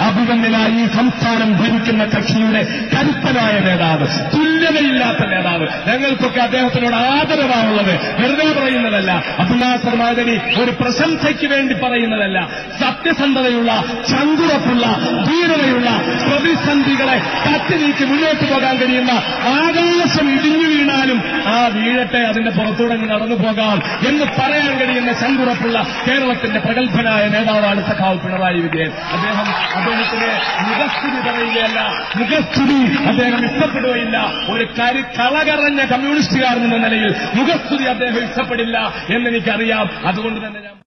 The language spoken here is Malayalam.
അഭിമന്യനായി ഈ സംസ്ഥാനം ഭരിക്കുന്ന കക്ഷിയുടെ കരുത്തനായ നേതാവ് തുല്യതയില്ലാത്ത നേതാവ് ഞങ്ങൾക്കൊക്കെ അദ്ദേഹത്തിനോട് ആദരവാണുള്ളത് വെറുതെ പറയുന്നതല്ല അബ്ദുല്ലാസർ മാദനി ഒരു പ്രശംസയ്ക്ക് വേണ്ടി പറയുന്നതല്ല സത്യസന്ധതയുള്ള ചങ്കുറപ്പുള്ള ധീരതയുള്ള പ്രതിസന്ധികളെ തട്ടി നീക്കി മുന്നോട്ട് പോകാൻ കഴിയുന്ന ആകാശം ഇടിഞ്ഞു വീണാലും ആ വീഴട്ടെ അതിന്റെ പുറത്തൂടെ അങ്ങ് നടന്നു പോകാം എന്ന് പറയാൻ കഴിയുന്ന ചങ്കുറപ്പുള്ള കേരളത്തിന്റെ പ്രഗത്ഭനായ നേതാവാണ് സഖാവ് പിണറായി വിജയൻ അദ്ദേഹം അദ്ദേഹത്തിന് മുഖസ്തുതി പറയുകയല്ല മുഖസ്തുതി അദ്ദേഹം ഇഷ്ടപ്പെടുകയില്ല ഒരു കരി കളകറഞ്ഞ കമ്മ്യൂണിസ്റ്റുകാരൻ എന്ന നിലയിൽ മുഖസ്തുതി അദ്ദേഹം ഇഷ്ടപ്പെടില്ല എന്നെനിക്കറിയാം അതുകൊണ്ട് തന്നെ ഞാൻ